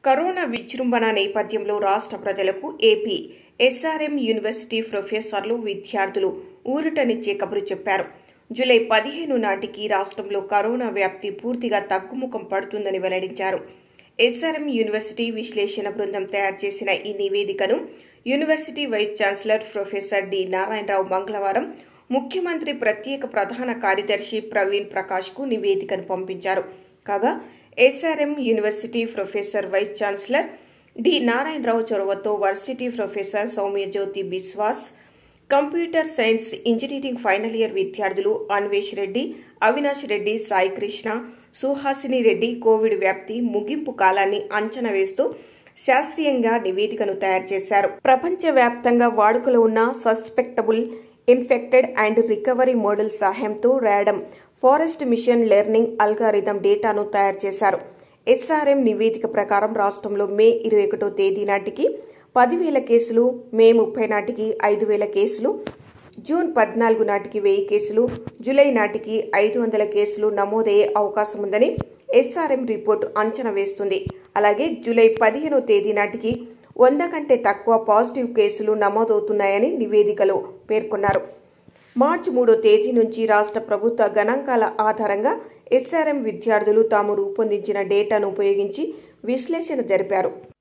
corona విజృంభణ నేపథ్యంలో రాష్ట్ర ప్రజలకు ఏపీ ఎస్ఆర్ఎం యూనివర్సిటీ ప్రొఫెసర్లు విద్యార్థులు ఊరటనిచ్చే కబురు చెప్పారు జూలై పదిహేను నాటికి రాష్ట్రంలో కరోనా వ్యాప్తి పూర్తిగా తగ్గుముఖం పడుతుందని వెల్లడించారు ఎస్ఆర్ఎం యూనివర్సిటీ విశ్లేషణ బృందం తయారు చేసిన ఈ నివేదికను university vice chancellor professor D Narayana Rao మంగళవారం ముఖ్యమంత్రి ప్రత్యేక ప్రధాన కార్యదర్శి ప్రవీణ్ ప్రకాష్కు నివేదికను పంపించారు కాగా SRM university professor vice chancellor D Narayana Rao చొరవతో varsity professor Soumyajyoti Biswas computer science engineering final year విద్యార్థులు అన్వేష్ రెడ్డి అవినాష్ రెడ్డి సాయి కృష్ణ సుహాసిని రెడ్డి కోవిడ్ వ్యాప్తి ముగింపు కాలాన్ని అంచనా వేస్తూ శాస్త్రీయంగా నివేదికను తయారు చేశారు ప్రపంచవ్యాప్తంగా వాడుకలో ఉన్న susceptible infected and recovery model సహాయంతో random forest machine learning algorithm డేటాను తయారు చేశారు ఎస్ఆర్ఎం నివేదిక ప్రకారం రాష్ట్రంలో మే ఇరవై ఒకటో తేదీ నాటికి పదివేల కేసులు మే ముప్పై నాటికి ఐదు వేల కేసులు జూన్ పద్నాలుగు నాటికి వెయ్యి కేసులు జూలై నాటికి ఐదు వందల కేసులు నమోదయ్యే అవకాశం ఉందని ఎస్ఆర్ఎం రిపోర్టు అంచనా వేస్తుంది అలాగే జూలై పదిహేనో తేదీ నాటికి వంద కంటే తక్కువ పాజిటివ్ కేసులు నమోదవుతున్నాయని నివేదికలో పేర్కొన్నారు మార్చి మూడో తేదీ నుంచి రాష్ట్ర ప్రభుత్వ గణాంకాల ఆధారంగా ఎస్ఆర్ఎం విద్యార్థులు తాము రూపొందించిన డేటాను ఉపయోగించి విశ్లేషణ జరిపారు